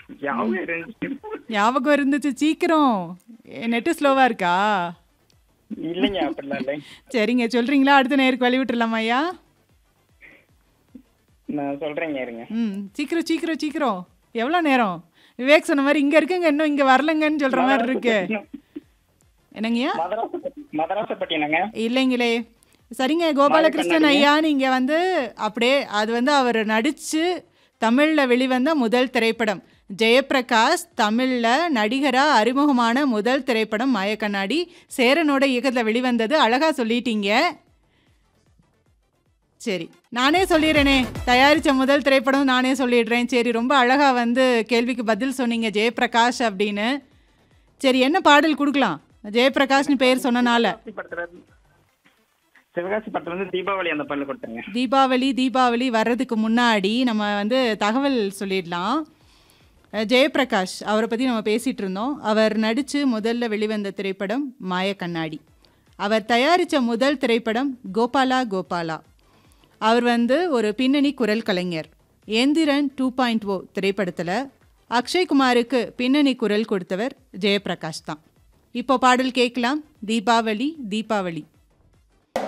ஞாபகம் இருந்துச்சு ஞாபகம் இருந்துச்சு சீக்கிரம் நெட்டு ஸ்லோவா இருக்கா இல்லைங்க அப்படிலாம் இல்லை சரிங்க சொல்றீங்களா அடுத்த நேருக்கு வழி விட்டுறலாமா ஐயா நான் சொல்றேங்க இருங்க ம் சீக்கிரம் சீக்கிரம் சீக்கிரம் எவ்வளோ நேரம் விவேக் சொன்ன மாதிரி இங்க இருக்குங்க இன்னும் இங்க வரலங்கன்னு சொல்ற மாதிரி இருக்கு என்னங்கய்யா மதராசப்பட்டி மதராசப்பட்டினங்க இல்லைங்களே சரிங்க கோபாலகிருஷ்ணன் ஐயா நீங்க வந்து அப்படியே அது வந்து அவர் நடிச்சு தமிழ்ல வெளிவந்த முதல் திரைப்படம் ஜெயப்பிரகாஷ் தமிழ்ல நடிகரா அறிமுகமான முதல் திரைப்படம் மாயக்கண்ணாடி சேரனோட இயக்கத்துல வெளிவந்தது அழகா சொல்லிட்டீங்க சரி நானே சொல்லிடுறேனே தயாரித்த முதல் திரைப்படம் நானே சொல்லிடுறேன் சரி ரொம்ப அழகாக வந்து கேள்விக்கு பதில் சொன்னீங்க ஜெயப்பிரகாஷ் அப்படின்னு சரி என்ன பாடல் கொடுக்கலாம் ஜெயப்பிரகாஷ்னு பேர் சொன்னனால சிவகாசி படத்துல இருந்து- சிவகாசி படத்துல இருந்து தீபாவளி அந்த பல்லு கொடுத்துருங்க தீபாவளி தீபாவளி வர்றதுக்கு முன்னாடி நம்ம வந்து தகவல் சொல்லிடலாம் அஹ் ஜெயப்பிரகாஷ் அவரை பற்றி நம்ம பேசிகிட்டு இருந்தோம் அவர் நடித்து முதல்ல வெளிவந்த திரைப்படம் மாயக்கண்ணாடி அவர் தயாரித்த முதல் திரைப்படம் கோபாலா கோபாலா அவர் வந்து ஒரு பின்னணி குரல் கலைஞர் ஏந்திரன் டூ பாயிண்ட் ஓ திரைப்படத்தில் அக்ஷய்குமாருக்கு பின்னணி குரல் கொடுத்தவர் ஜெயப்பிரகாஷ் தான் இப்போ பாடல் கேட்கலாம் தீபாவளி தீபாவளி